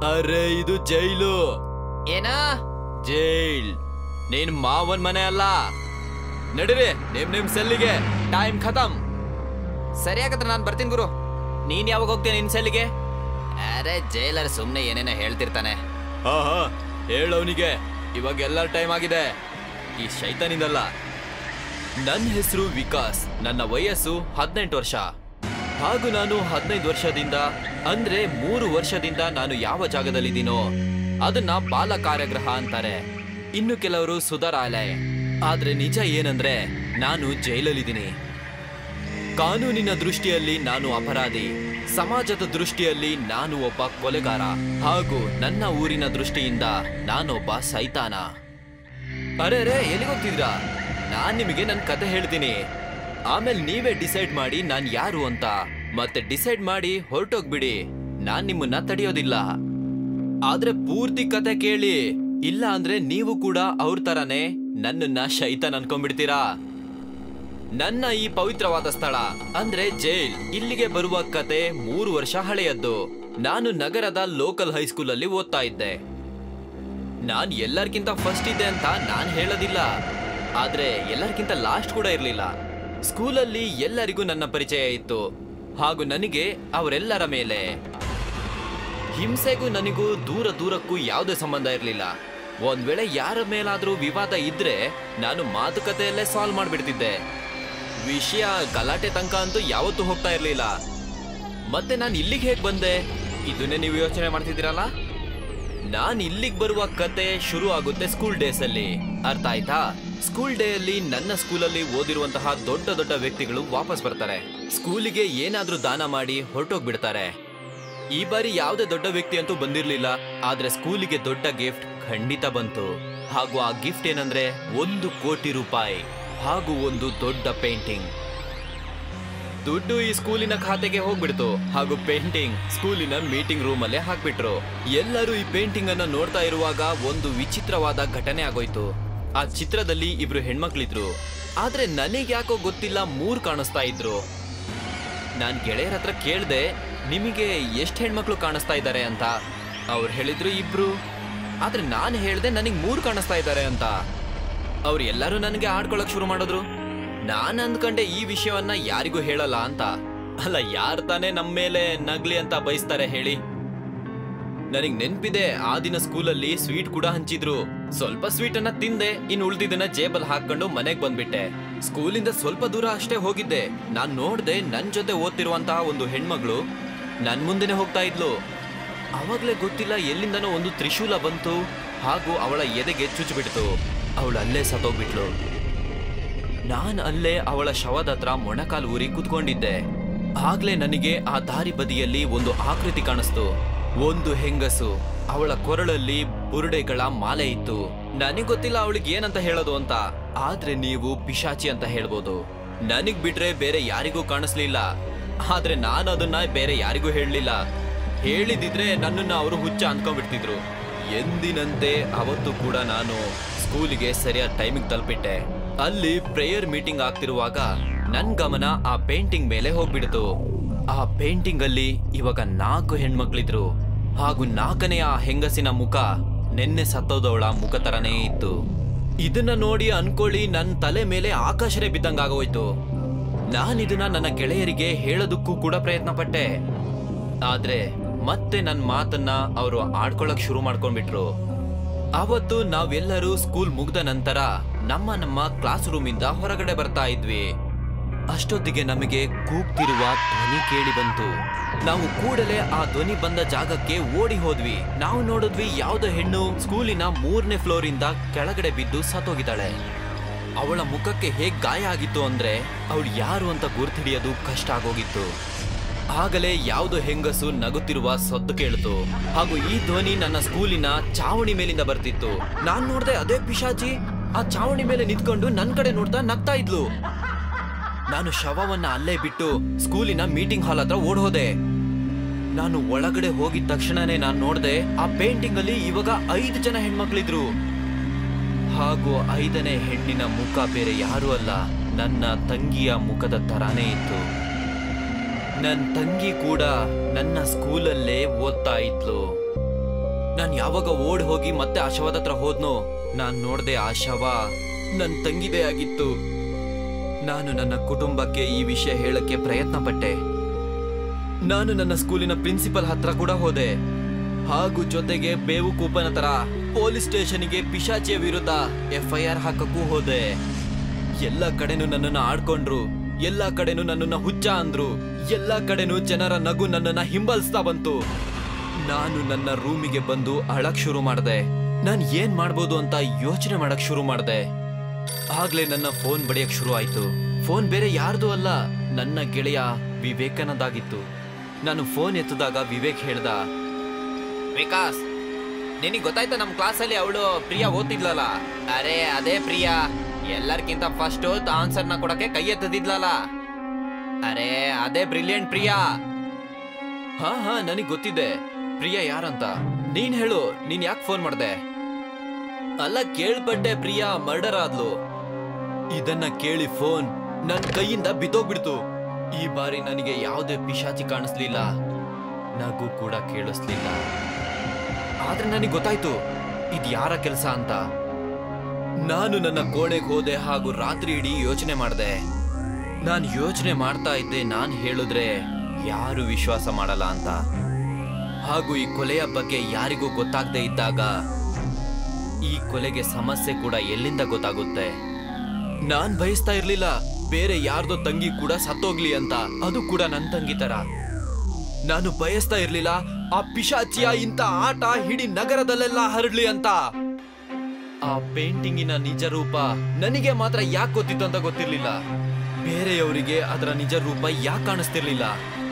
ಅರೆ ಇದು ಜೈಲು ಏನಾ ಜೈಲ್ ನೀನ್ ಮಾವನ್ ಮನೆ ಅಲ್ಲ ನಡೀರಿ ನಿಮ್ ನಿಮ್ ಸೆಲ್ಲಿಗೆ ಟೈಮ್ ಖತಮ್ ಸರಿಯಾಗತ್ರ ನಾನು ಬರ್ತೀನಿ ಗುರು ನೀನ್ ಯಾವಾಗ ಹೋಗ್ತೀಯ ನಿನ್ ಸೆಲ್ಲಿಗೆ ಅರೆ ಜೈಲರ್ ಸುಮ್ನೆ ಏನೇನೋ ಹೇಳ್ತಿರ್ತಾನೆ ಹಾ ಹಾ ಹೇಳವನಿಗೆ ಇವಾಗ ಎಲ್ಲರ ಟೈಮ್ ಆಗಿದೆ ಈ ಶೈತಾನಿಂದಲ್ಲ ನನ್ನ ಹೆಸರು ವಿಕಾಸ್ ನನ್ನ ವಯಸ್ಸು ಹದಿನೆಂಟು ವರ್ಷ ಹಾಗೂ ನಾನು ಹದಿನೈದು ವರ್ಷದಿಂದ ಅಂದ್ರೆ ಮೂರು ವರ್ಷದಿಂದ ನಾನು ಯಾವ ಜಾಗದಲ್ಲಿದ್ದೀನೋ ಅದನ್ನ ಬಾಲ ಕಾರ್ಯಗ್ರಹ ಅಂತಾರೆ ಇನ್ನು ಕೆಲವರು ಸುಧಾರಾಲಯ ಆದ್ರೆ ನಿಜ ಏನಂದ್ರೆ ನಾನು ಜೈಲಲ್ಲಿದ್ದೀನಿ ಕಾನೂನಿನ ದೃಷ್ಟಿಯಲ್ಲಿ ನಾನು ಅಪರಾಧಿ ಸಮಾಜದ ದೃಷ್ಟಿಯಲ್ಲಿ ನಾನು ಒಬ್ಬ ಕೊಲೆಗಾರ ಹಾಗೂ ನನ್ನ ಊರಿನ ದೃಷ್ಟಿಯಿಂದ ನಾನೊಬ್ಬ ಸೈತಾನ ಅರೆ ರೇ ಎಲ್ಲಿಗೆ ಹೋಗ್ತಿದ್ರಾ ನಾನ್ ನಿಮಗೆ ನನ್ನ ಕತೆ ಹೇಳ್ತೀನಿ ಆಮೇಲೆ ನೀವೇ ಡಿಸೈಡ್ ಮಾಡಿ ನಾನ್ ಯಾರು ಅಂತ ಮತ್ತೆ ಡಿಸೈಡ್ ಮಾಡಿ ಹೊರಟೋಗ್ಬಿಡಿ ನಾನ್ ನಿಮ್ಮನ್ನ ತಡೆಯೋದಿಲ್ಲ ಆದ್ರೆ ಪೂರ್ತಿ ಕತೆ ಕೇಳಿ ಇಲ್ಲ ಅಂದ್ರೆ ನೀವು ಕೂಡ ಅವ್ರ ತರಾನೇ ನನ್ನನ್ನ ಶೈತಾನ್ ಅನ್ಕೊಂಡ್ಬಿಡ್ತೀರಾ ನನ್ನ ಈ ಪವಿತ್ರವಾದ ಸ್ಥಳ ಅಂದ್ರೆ ಜೈಲ್ ಇಲ್ಲಿಗೆ ಬರುವ ಕತೆ ಮೂರು ವರ್ಷ ಹಳೆಯದ್ದು ನಾನು ನಗರದ ಲೋಕಲ್ ಹೈಸ್ಕೂಲ್ ಅಲ್ಲಿ ಓದ್ತಾ ಇದ್ದೆ ನಾನ್ ಎಲ್ಲರಿಗಿಂತ ಫಸ್ಟ್ ಇದ್ದೆ ಅಂತ ನಾನ್ ಹೇಳೋದಿಲ್ಲ ಆದ್ರೆ ಎಲ್ಲರಿಗಿಂತ ಲಾಸ್ಟ್ ಕೂಡ ಇರ್ಲಿಲ್ಲ ಸ್ಕೂಲಲ್ಲಿ ಎಲ್ಲರಿಗೂ ನನ್ನ ಪರಿಚಯ ಇತ್ತು ಹಾಗೂ ನನಗೆ ಅವರೆಲ್ಲರ ಮೇಲೆ ಹಿಂಸೆಗೂ ನನಗೂ ದೂರ ದೂರಕ್ಕೂ ಯಾವುದೇ ಸಂಬಂಧ ಇರಲಿಲ್ಲ ಒಂದ್ ವೇಳೆ ಯಾರ ಮೇಲಾದ್ರೂ ವಿವಾದ ಇದ್ರೆ ನಾನು ಮಾತುಕತೆಯಲ್ಲೇ ಸಾಲ್ವ್ ಮಾಡ್ಬಿಡ್ತಿದ್ದೆ ವಿಷಯ ಗಲಾಟೆ ತನಕ ಅಂತೂ ಯಾವತ್ತೂ ಹೋಗ್ತಾ ಇರ್ಲಿಲ್ಲ ಮತ್ತೆ ನಾನು ಇಲ್ಲಿಗೆ ಹೇಗ್ ಬಂದೆ ಇದನ್ನೇ ನೀವು ಯೋಚನೆ ಮಾಡ್ತಿದ್ದೀರಲ್ಲ ನಾನ್ ಇಲ್ಲಿಗೆ ಬರುವ ಕತೆ ಶುರು ಆಗುತ್ತೆ ಸ್ಕೂಲ್ ಡೇಸ್ ಅಲ್ಲಿ ಅರ್ಥ ಆಯ್ತಾ ಸ್ಕೂಲ್ ಡೇ ಅಲ್ಲಿ ನನ್ನ ಸ್ಕೂಲಲ್ಲಿ ಓದಿರುವಂತಹ ದೊಡ್ಡ ದೊಡ್ಡ ವ್ಯಕ್ತಿಗಳು ವಾಪಸ್ ಬರ್ತಾರೆ ಸ್ಕೂಲಿಗೆ ಏನಾದ್ರೂ ದಾನ ಮಾಡಿ ಹೊರಟೋಗ್ಬಿಡ್ತಾರೆ ಈ ಬಾರಿ ಯಾವುದೇ ದೊಡ್ಡ ವ್ಯಕ್ತಿ ಅಂತೂ ಬಂದಿರ್ಲಿಲ್ಲ ಆದ್ರೆ ಸ್ಕೂಲಿಗೆ ದೊಡ್ಡ ಗಿಫ್ಟ್ ಖಂಡಿತ ಬಂತು ಹಾಗೂ ಆ ಗಿಫ್ಟ್ ಏನಂದ್ರೆ ಒಂದು ಕೋಟಿ ರೂಪಾಯಿ ಹಾಗೂ ಒಂದು ದೊಡ್ಡ ಪೇಂಟಿಂಗ್ ದುಡ್ಡು ಈ ಸ್ಕೂಲಿನ ಖಾತೆಗೆ ಹೋಗ್ಬಿಡ್ತು ಹಾಗೂ ಪೇಂಟಿಂಗ್ ಸ್ಕೂಲಿನ ಮೀಟಿಂಗ್ ರೂಮ್ ಅಲ್ಲೇ ಹಾಕ್ಬಿಟ್ರು ಎಲ್ಲರೂ ಈ ಪೇಂಟಿಂಗ್ ಅನ್ನ ನೋಡ್ತಾ ಇರುವಾಗ ಒಂದು ವಿಚಿತ್ರವಾದ ಘಟನೆ ಆಗೋಯ್ತು ಆ ಚಿತ್ರದಲ್ಲಿ ಇಬ್ರು ಹೆಣ್ಮಕ್ಳಿದ್ರು ಆದ್ರೆ ನನಗ್ ಯಾಕೋ ಗೊತ್ತಿಲ್ಲ ಮೂರ್ ಕಾಣಿಸ್ತಾ ಇದ್ರು ನಾನ್ ಗೆಳೆಯರ ಹತ್ರ ಕೇಳ್ದೆ ನಿಮಗೆ ಎಷ್ಟು ಹೆಣ್ಮಕ್ಳು ಕಾಣಿಸ್ತಾ ಇದ್ದಾರೆ ಅಂತ ಅವ್ರು ಹೇಳಿದ್ರು ಇಬ್ರು ಆದ್ರೆ ನಾನು ಹೇಳ್ದೆ ನನಗ್ ಮೂರ್ ಕಾಣಿಸ್ತಾ ಇದ್ದಾರೆ ಅಂತ ಅವ್ರು ಎಲ್ಲರೂ ನನಗೆ ಆಡ್ಕೊಳಕ್ ಶುರು ಮಾಡಿದ್ರು ನಾನ್ ಅಂದ್ಕೊಂಡೆ ಈ ವಿಷಯವನ್ನ ಯಾರಿಗೂ ಹೇಳಲ್ಲ ಅಂತ ಅಲ್ಲ ಯಾರ್ ತಾನೇ ನಮ್ಮ ಮೇಲೆ ನಗ್ಲಿ ಅಂತ ಬಯಸ್ತಾರೆ ಹೇಳಿ ನನಗ್ ನೆನ್ಪಿದೆ ಆ ದಿನ ಸ್ಕೂಲಲ್ಲಿ ಸ್ವೀಟ್ ಕೂಡ ಹಂಚಿದ್ರು ಸ್ವಲ್ಪ ಸ್ವೀಟ್ ಅನ್ನ ತಿಂದೆ ಇನ್ ಉಳ್ದಿದ್ದನ್ನ ಜೇಬಲ್ ಹಾಕೊಂಡು ಮನೆಗ್ ಬಂದ್ಬಿಟ್ಟೆ ಸ್ಕೂಲಿಂದ ಸ್ವಲ್ಪ ದೂರ ಅಷ್ಟೇ ಹೋಗಿದ್ದೆ ನಾನ್ ನೋಡ್ದೆ ನನ್ ಜೊತೆ ಓದ್ತಿರುವಂತಹ ಒಂದು ಹೆಣ್ಮಗಳು ನನ್ ಮುಂದೆನೆ ಹೋಗ್ತಾ ಇದ್ಲು ಅವಾಗ್ಲೇ ಗೊತ್ತಿಲ್ಲ ಎಲ್ಲಿಂದನೋ ಒಂದು ತ್ರಿಶೂಲ ಬಂತು ಹಾಗೂ ಅವಳ ಎದೆಗೆ ಚುಚ್ಚಿಬಿಡ್ತು ಅವಳು ಅಲ್ಲೇ ಸತ್ತೋಗ್ಬಿಟ್ಲು ನಾನ್ ಅಲ್ಲೇ ಅವಳ ಶವದ ಹತ್ರ ಮೊಣಕಾಲ್ ಊರಿ ಕುತ್ಕೊಂಡಿದ್ದೆ ಆಗ್ಲೇ ನನಗೆ ಆ ದಾರಿ ಬದಿಯಲ್ಲಿ ಒಂದು ಆಕೃತಿ ಕಾಣಿಸ್ತು ಒಂದು ಹೆಂಗಸು ಅವಳ ಕೊರಳಲ್ಲಿ ಬುರುಡೆಗಳ ಮಾಲೆ ಇತ್ತು ನನಗ್ ಗೊತ್ತಿಲ್ಲ ಅವಳಿಗೆ ಏನಂತ ಹೇಳೋದು ಅಂತ ಆದ್ರೆ ನೀವು ಪಿಶಾಚಿ ಅಂತ ಹೇಳ್ಬೋದು ನನಗ್ ಬಿಟ್ರೆ ಬೇರೆ ಯಾರಿಗೂ ಕಾಣಿಸ್ಲಿಲ್ಲ ಆದ್ರೆ ನಾನು ಅದನ್ನ ಬೇರೆ ಯಾರಿಗೂ ಹೇಳಲಿಲ್ಲ ಹೇಳಿದಿದ್ರೆ ನನ್ನನ್ನ ಅವರು ಹುಚ್ಚ ಅನ್ಕೊಂಡ್ಬಿಡ್ತಿದ್ರು ಎಂದಿನಂತೆ ಅವತ್ತು ಕೂಡ ನಾನು ಸ್ಕೂಲಿಗೆ ಸರಿಯಾದ ಟೈಮಿಗೆ ತಲುಪಿಟ್ಟೆ ಅಲ್ಲಿ ಪ್ರೇಯರ್ ಮೀಟಿಂಗ್ ಆಗ್ತಿರುವಾಗ ನನ್ ಗಮನ ಆ ಪೇಂಟಿಂಗ್ ಮೇಲೆ ಹೋಗ್ಬಿಡ್ತು ಆ ಪೇಂಟಿಂಗ್ ಅಲ್ಲಿ ಇವಾಗ ನಾಲ್ಕು ಹೆಣ್ಮಕ್ಳಿದ್ರು ಹಾಗೂ ನಾಲ್ಕನೇ ಆ ಹೆಂಗಸಿನ ಮುಖ ನೆನ್ನೆ ಸತ್ತೋದವಳ ಮುಖ ತರನೇ ಇತ್ತು ಇದನ್ನ ನೋಡಿ ಅನ್ಕೊಳ್ಳಿ ನನ್ ತಲೆ ಮೇಲೆ ಆಕಾಶನೇ ಬಿದ್ದಂಗಾಗೋಯ್ತು ನಾನಿದನ್ನ ನನ್ನ ಗೆಳೆಯರಿಗೆ ಹೇಳೋದಕ್ಕೂ ಕೂಡ ಪ್ರಯತ್ನ ಪಟ್ಟೆ ಆದ್ರೆ ಮತ್ತೆ ನನ್ನ ಮಾತನ್ನ ಅವರು ಆಡ್ಕೊಳಕ್ ಶುರು ಮಾಡ್ಕೊಂಡ್ಬಿಟ್ರು ಅವತ್ತು ನಾವೆಲ್ಲರೂ ಸ್ಕೂಲ್ ಮುಗ್ದ ನಂತರ ನಮ್ಮ ನಮ್ಮ ಕ್ಲಾಸ್ ರೂಮಿಂದ ಹೊರಗಡೆ ಬರ್ತಾ ಇದ್ವಿ ಅಷ್ಟೊತ್ತಿಗೆ ನಮಗೆ ಕೂಗ್ತಿರುವ ಧ್ವನಿ ಕೇಳಿ ಬಂತು ನಾವು ಕೂಡಲೇ ಆ ಧ್ವನಿ ಬಂದ ಜಾಗಕ್ಕೆ ಓಡಿ ಹೋದ್ವಿ ನಾವು ನೋಡಿದ್ವಿ ಯಾವ್ದೋ ಹೆಣ್ಣು ಸ್ಕೂಲಿನ ಮೂರನೇ ಫ್ಲೋರ್ ಇಂದ ಕೆಳಗಡೆ ಬಿದ್ದು ಸತ್ತೋಗಿದ್ದಾಳೆ ಅವಳ ಮುಖಕ್ಕೆ ಹೇಗ್ ಗಾಯ ಆಗಿತ್ತು ಅಂದ್ರೆ ಅವಳು ಯಾರು ಅಂತ ಗುರ್ತಿಡಿಯೋದು ಕಷ್ಟ ಆಗೋಗಿತ್ತು ಆಗಲೇ ಯಾವುದೋ ಹೆಂಗಸು ನಗುತ್ತಿರುವ ಸದ್ದು ಕೇಳಿತು ಹಾಗೂ ಈ ಧ್ವನಿ ನನ್ನ ಸ್ಕೂಲಿನ ಚಾವಣಿ ಮೇಲಿಂದ ಬರ್ತಿತ್ತು ನಾನ್ ನೋಡ್ದೆ ಅದೇ ಪಿಶಾಚಿ ಆ ಚಾವಣಿ ಮೇಲೆ ನಿಂತ್ಕೊಂಡು ನನ್ ಕಡೆ ನೋಡ್ತಾ ನಗ್ತಾ ಇದ್ಲು ನಾನು ಶವವನ್ನ ಅಲ್ಲೇ ಬಿಟ್ಟು ಸ್ಕೂಲಿನ ಮೀಟಿಂಗ್ ಹಾಲ್ ಹತ್ರ ಓಡ್ ಹೋದೆ ನಾನು ಒಳಗಡೆ ಹೋಗಿದ ತಕ್ಷಣನೇ ನಾನು ನೋಡ್ದೆ ಆ ಪೇಂಟಿಂಗ್ ಅಲ್ಲಿ ಇವಾಗ ಐದು ಜನ ಹೆಣ್ಮಕ್ಳಿದ್ರು ಹಾಗೂ ಐದನೇ ಹೆಣ್ಣಿನ ಮುಖ ಬೇರೆ ಯಾರೂ ಅಲ್ಲ ನನ್ನ ತಂಗಿಯ ಮುಖದ ತರಾನೇ ಇತ್ತು ನನ್ನ ತಂಗಿ ಕೂಡ ನನ್ನ ಸ್ಕೂಲಲ್ಲೇ ಓದ್ತಾ ಇದ್ಲು ನಾನ್ ಯಾವಾಗ ಓಡ್ ಹೋಗಿ ಮತ್ತೆ ಆ ಶವದ ಹತ್ರ ಹೋದ್ನೋ ನಾನ್ ನೋಡ್ದೆ ಆ ಶವ ನನ್ ತಂಗಿದೇ ಆಗಿತ್ತು ನಾನು ನನ್ನ ಕುಟುಂಬಕ್ಕೆ ಈ ವಿಷಯ ಹೇಳಕ್ಕೆ ಪ್ರಯತ್ನ ಪಟ್ಟೆ ನಾನು ನನ್ನ ಸ್ಕೂಲಿನ ಪ್ರಿನ್ಸಿಪಲ್ ಹತ್ರ ಕೂಡ ಹೋದೆ ಹಾಗೂ ಜೊತೆಗೆ ಬೇವು ಕೂಪನ ತರ ಪೊಲೀಸ್ ಸ್ಟೇಷನ್ಗೆ ಪಿಶಾಚಿಯ ವಿರುದ್ಧ ಎಫ್ಐಆರ್ ಹಾಕಕ್ಕೂ ಹೋದೆ ಎಲ್ಲ ಕಡೆನೂ ನನ್ನನ್ನ ಆಡ್ಕೊಂಡ್ರು ಎಲ್ಲ ಕಡೆನೂ ನನ್ನನ್ನ ಹುಚ್ಚ ಅಂದ್ರು ಎಲ್ಲ ಕಡೆನೂ ಜನರ ನಗು ನನ್ನನ್ನ ಹಿಂಬಾಲಿಸ್ತಾ ಬಂತು ನಾನು ನನ್ನ ರೂಮಿಗೆ ಬಂದು ಅಳಕ್ ಶುರು ಮಾಡ್ದೆ ನಾನ್ ಏನ್ ಮಾಡ್ಬೋದು ಅಂತ ಯೋಚನೆ ಮಾಡಕ್ ಶುರು ಮಾಡ್ದೆ ಆಗ್ಲೇ ನನ್ನ ಫೋನ್ ಬಡಿಯಕ್ ಶುರು ಆಯ್ತು ಫೋನ್ ಬೇರೆ ಯಾರ್ದು ಅಲ್ಲ ನನ್ನ ಗೆಳೆಯ ವಿವೇಕನದಾಗಿತ್ತು ನಾನು ಫೋನ್ ಎತ್ತದಾಗ ವಿವೇಕ್ ಹೇಳ್ದ ವಿಕಾಸ್ ನಿನಗೆ ಗೊತ್ತಾಯ್ತಾ ನಮ್ಮ ಕ್ಲಾಸಲ್ಲಿ ಅವಳು ಪ್ರಿಯಾ ಓದ್ತಿದ್ಲಲ್ಲ ಅರೆ ಅದೇ ಪ್ರಿಯಾ ಎಲ್ಲರ್ಕಿಂತ ಫಸ್ಟ್ ಆನ್ಸರ್ನ ಕೊಡಕ್ಕೆ ಕೈ ಎತ್ತದಿದ್ಲಲ್ಲ ಅರೆ ಅದೇ ಬ್ರಿಲಿಯಂಟ್ ಪ್ರಿಯಾ ಹಾ ಹಾ ನನಗ್ ಗೊತ್ತಿದೆ ಪ್ರಿಯಾ ಯಾರಂತ ನೀನ್ ಹೇಳು ನೀನ್ ಯಾಕೆ ಫೋನ್ ಮಾಡ್ದೆ ಅಲ್ಲ ಕೇಳ್ಪಟ್ಟೆ ಪ್ರಿಯಾ ಮರ್ಡರ್ ಆದ್ಲು ಇದನ್ನ ಕೇಳಿ ಫೋನ್ ನನ್ ಕೈಯಿಂದ ಬಿದ್ದೋಗ್ಬಿಡ್ತು ಈ ಬಾರಿ ನನಗೆ ಯಾವುದೇ ಪಿಶಾಚಿ ಕಾಣಿಸ್ಲಿಲ್ಲ ನಗು ಕೂಡ ಕೇಳಿಸ್ಲಿಲ್ಲ ಆದ್ರೆ ನನಗೆ ಗೊತ್ತಾಯ್ತು ಇದ್ ಯಾರ ಕೆಲಸ ಅಂತ ನಾನು ನನ್ನ ಕೋಣೆಗೆ ಹೋದೆ ಹಾಗೂ ರಾತ್ರಿ ಇಡೀ ಯೋಚನೆ ಮಾಡ್ದೆ ನಾನ್ ಯೋಚನೆ ಮಾಡ್ತಾ ಇದ್ದೆ ನಾನ್ ಹೇಳಿದ್ರೆ ಯಾರು ವಿಶ್ವಾಸ ಮಾಡಲ್ಲ ಅಂತ ಹಾಗೂ ಈ ಕೊಲೆಯ ಬಗ್ಗೆ ಯಾರಿಗೂ ಗೊತ್ತಾಗದೆ ಇದ್ದಾಗ ಈ ಕೊಲೆಗೆ ಸಮಸ್ಯೆ ಕೂಡ ಎಲ್ಲಿಂದ ಗೊತ್ತಾಗುತ್ತೆ ನಾನ್ ಬಯಸ್ತಾ ಇರ್ಲಿಲ್ಲ ಬೇರೆ ಯಾರ್ದೋ ತಂಗಿ ಕೂಡ ಸತ್ತೋಗ್ಲಿ ಅಂತ ಅದು ಕೂಡ ನನ್ ತಂಗಿ ತರ ನಾನು ಬಯಸ್ತಾ ಇರ್ಲಿಲ್ಲ ಆ ಪಿಶಾಚಿಯ ಇಂಥ ಆಟ ಇಡೀ ನಗರದಲ್ಲೆಲ್ಲ ಹರಡ್ಲಿ ಅಂತ ಆ ಪೇಂಟಿಂಗಿನ ನಿಜ ರೂಪ ನನಗೆ ಮಾತ್ರ ಯಾಕೆ ಗೊತ್ತಿತ್ತು ಅಂತ ಗೊತ್ತಿರ್ಲಿಲ್ಲ ಬೇರೆಯವರಿಗೆ ಅದರ ನಿಜ ರೂಪ ಯಾಕೆ ಕಾಣಿಸ್ತಿರ್ಲಿಲ್ಲ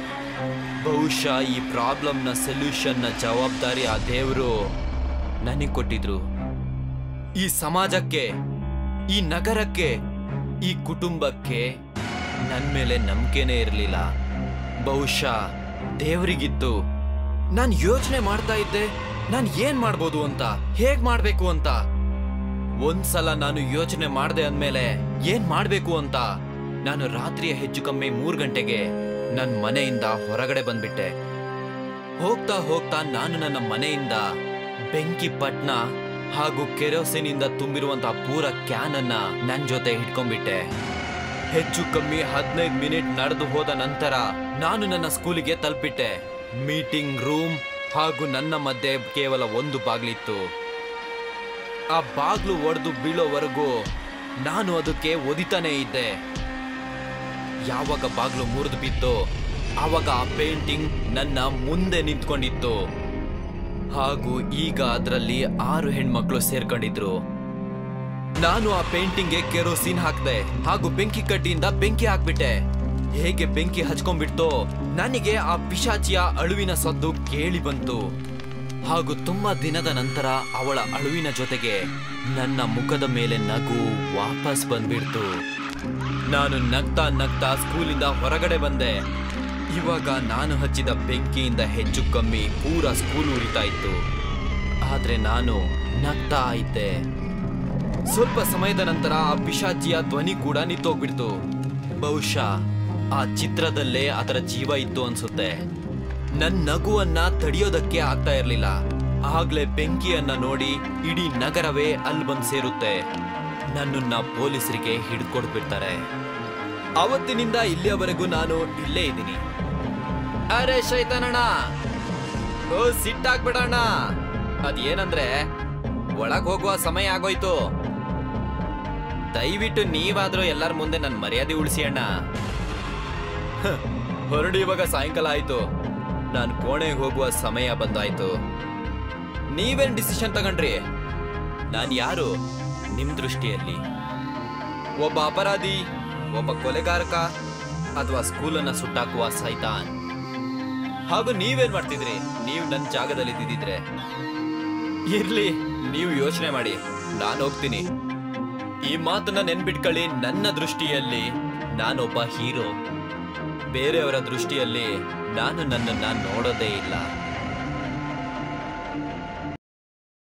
ಬಹುಶಃ ಈ ಪ್ರಾಬ್ಲಮ್ನ ಸೊಲ್ಯೂಷನ್ನ ಜವಾಬ್ದಾರಿ ಆ ದೇವರು ನನಗೆ ಕೊಟ್ಟಿದ್ರು ಈ ಸಮಾಜಕ್ಕೆ ಈ ನಗರಕ್ಕೆ ಈ ಕುಟುಂಬಕ್ಕೆ ನನ್ ಮೇಲೆ ನಂಬಿಕೆನೇ ಇರಲಿಲ್ಲ ಬಹುಶಃ ದೇವರಿಗಿತ್ತು ನಾನು ಯೋಚನೆ ಮಾಡ್ತಾ ಇದ್ದೆ ನಾನು ಏನ್ ಮಾಡ್ಬೋದು ಅಂತ ಹೇಗ್ ಮಾಡ್ಬೇಕು ಅಂತ ಒಂದ್ಸಲ ನಾನು ಯೋಚನೆ ಮಾಡ್ದೆ ಅಂದ್ಮೇಲೆ ಏನ್ ಮಾಡ್ಬೇಕು ಅಂತ ನಾನು ರಾತ್ರಿಯ ಹೆಚ್ಚು ಕಮ್ಮಿ ಮೂರ್ ಗಂಟೆಗೆ ನನ್ ಮನೆಯಿಂದ ಹೊರಗಡೆ ಬಂದ್ಬಿಟ್ಟೆ ಹೋಗ್ತಾ ಹೋಗ್ತಾ ನಾನು ನನ್ನ ಮನೆಯಿಂದ ಬೆಂಕಿ ಪಟ್ನ ಹಾಗೂ ಕೆರೋಸಿನ್ ಇಂದ ತುಂಬಿರುವಂತಹ ಪೂರ ಕ್ಯಾನ್ ಅನ್ನ ನನ್ ಜೊತೆ ಹಿಡ್ಕೊಂಡ್ಬಿಟ್ಟೆ ಹೆಚ್ಚು ಕಮ್ಮಿ ಹದಿನೈದು ಮಿನಿಟ್ ನಡೆದು ಹೋದ ನಂತರ ನಾನು ನನ್ನ ಸ್ಕೂಲಿಗೆ ತಲುಪಿಟ್ಟೆ ಮೀಟಿಂಗ್ ರೂಮ್ ಹಾಗೂ ನನ್ನ ಮಧ್ಯೆ ಕೇವಲ ಒಂದು ಬಾಗ್ಲಿತ್ತು ಆ ಬಾಗ್ಲು ಒಡೆದು ಬೀಳೋವರೆಗೂ ನಾನು ಅದಕ್ಕೆ ಒದಿತಾನೇ ಇದ್ದೆ ಯಾವಾಗ ಬಾಗ್ಲು ಮುರಿದು ಬಿತ್ತೋ ಆವಾಗ ಆ ಪೇಂಟಿಂಗ್ ನನ್ನ ಮುಂದೆ ನಿಂತ್ಕೊಂಡಿತ್ತು ಹಾಗೂ ಈಗ ಅದರಲ್ಲಿ ಆರು ಹೆಣ್ಮಕ್ಳು ಸೇರ್ಕೊಂಡಿದ್ರು ನಾನು ಆ ಪೇಂಟಿಂಗ್ಗೆ ಕೆರೋಸಿನ್ ಹಾಕ್ದೆ ಹಾಗೂ ಬೆಂಕಿ ಕಡ್ಡಿಯಿಂದ ಬೆಂಕಿ ಹಾಕ್ಬಿಟ್ಟೆ ಹೇಗೆ ಬೆಂಕಿ ಹಚ್ಕೊಂಡ್ಬಿಡ್ತೋ ನನಗೆ ಆ ಪಿಶಾಚಿಯ ಅಳುವಿನ ಸದ್ದು ಕೇಳಿ ಬಂತು ಹಾಗೂ ತುಂಬಾ ದಿನದ ನಂತರ ಅವಳ ಅಳುವಿನ ಜೊತೆಗೆ ನನ್ನ ಮುಖದ ಮೇಲೆ ನಗು ವಾಪಸ್ ಬಂದ್ಬಿಡ್ತು ನಾನು ನಗ್ತಾ ನಗ್ತಾ ಸ್ಕೂಲಿಂದ ಹೊರಗಡೆ ಬಂದೆ ಇವಾಗ ನಾನು ಹಚ್ಚಿದ ಬೆಂಕಿಯಿಂದ ಹೆಚ್ಚು ಕಮ್ಮಿ ಪೂರ ಸ್ಕೂಲ್ ಉರಿತಾ ಇತ್ತು ಆದ್ರೆ ನಾನು ನಗ್ತಾ ಇದ್ದೆ ಸ್ವಲ್ಪ ಸಮಯದ ನಂತರ ಆ ಪಿಶಾಚಿಯ ಧ್ವನಿ ಕೂಡ ನಿಂತೋಗ್ಬಿಡ್ತು ಬಹುಶಃ ಆ ಚಿತ್ರದಲ್ಲೇ ಅದರ ಜೀವ ಇತ್ತು ಅನ್ಸುತ್ತೆ ನನ್ ನಗುವನ್ನ ತಡೆಯೋದಕ್ಕೆ ಆಗ್ತಾ ಇರ್ಲಿಲ್ಲ ಆಗ್ಲೇ ಬೆಂಕಿಯನ್ನ ನೋಡಿ ಇಡೀ ನಗರವೇ ಅಲ್ಲಿ ಬಂದ್ ಸೇರುತ್ತೆ ನನ್ನನ್ನ ಪೊಲೀಸರಿಗೆ ಹಿಡ್ಕೊಡ್ಬಿಡ್ತಾರೆ ಅವತ್ತಿನಿಂದ ಇಲ್ಲಿಯವರೆಗೂ ನಾನು ಇಲ್ಲೇ ಇದ್ದೀನಿ ಅರೆ ಶೈತಾನಣ್ಣ ಓ ಸಿಟ್ಟಾಗ್ಬಿಡಣ್ಣ ಅದೇನಂದ್ರೆ ಒಳಗ್ ಹೋಗುವ ಸಮಯ ಆಗೋಯ್ತು ದಯವಿಟ್ಟು ನೀವಾದ್ರೂ ಎಲ್ಲರ ಮುಂದೆ ನನ್ನ ಮರ್ಯಾದೆ ಉಳಿಸಿ ಅಣ್ಣ ಹ, ಹೊರಡು ಇವಾಗ ಸಾಯಂಕಾಲ ಆಯ್ತು ನಾನು ಕೋಣೆಗೆ ಹೋಗುವ ಸಮಯ ಬಂದಾಯ್ತು ನೀವೇನ್ ಡಿಸಿಷನ್ ತಗೊಂಡ್ರಿ ನಾನು ಯಾರು ನಿಮ್ ದೃಷ್ಟಿಯಲ್ಲಿ ಒಬ್ಬ ಅಪರಾಧಿ ಒಬ್ಬ ಕೊಲೆಗಾರಕ ಅಥವಾ ಸ್ಕೂಲನ್ನ ಸುಟ್ಟಾಕುವ ಸೈತಾನ್ ಹಾಗೂ ನೀವೇನ್ ಮಾಡ್ತಿದ್ರಿ ನೀವು ನನ್ನ ಜಾಗದಲ್ಲಿ ಇದ್ದಿದ್ರೆ ಇರ್ಲಿ ನೀವು ಯೋಚನೆ ಮಾಡಿ ನಾನು ಹೋಗ್ತೀನಿ ಈ ಮಾತನ್ನ ನೆನ್ಬಿಟ್ಕೊಳ್ಳಿ ನನ್ನ ದೃಷ್ಟಿಯಲ್ಲಿ ನಾನೊಬ್ಬ ಹೀರೋ ಬೇರೆಯವರ ದೃಷ್ಟಿಯಲ್ಲಿ ನಾನು ನನ್ನನ್ನ ನೋಡೋದೇ ಇಲ್ಲ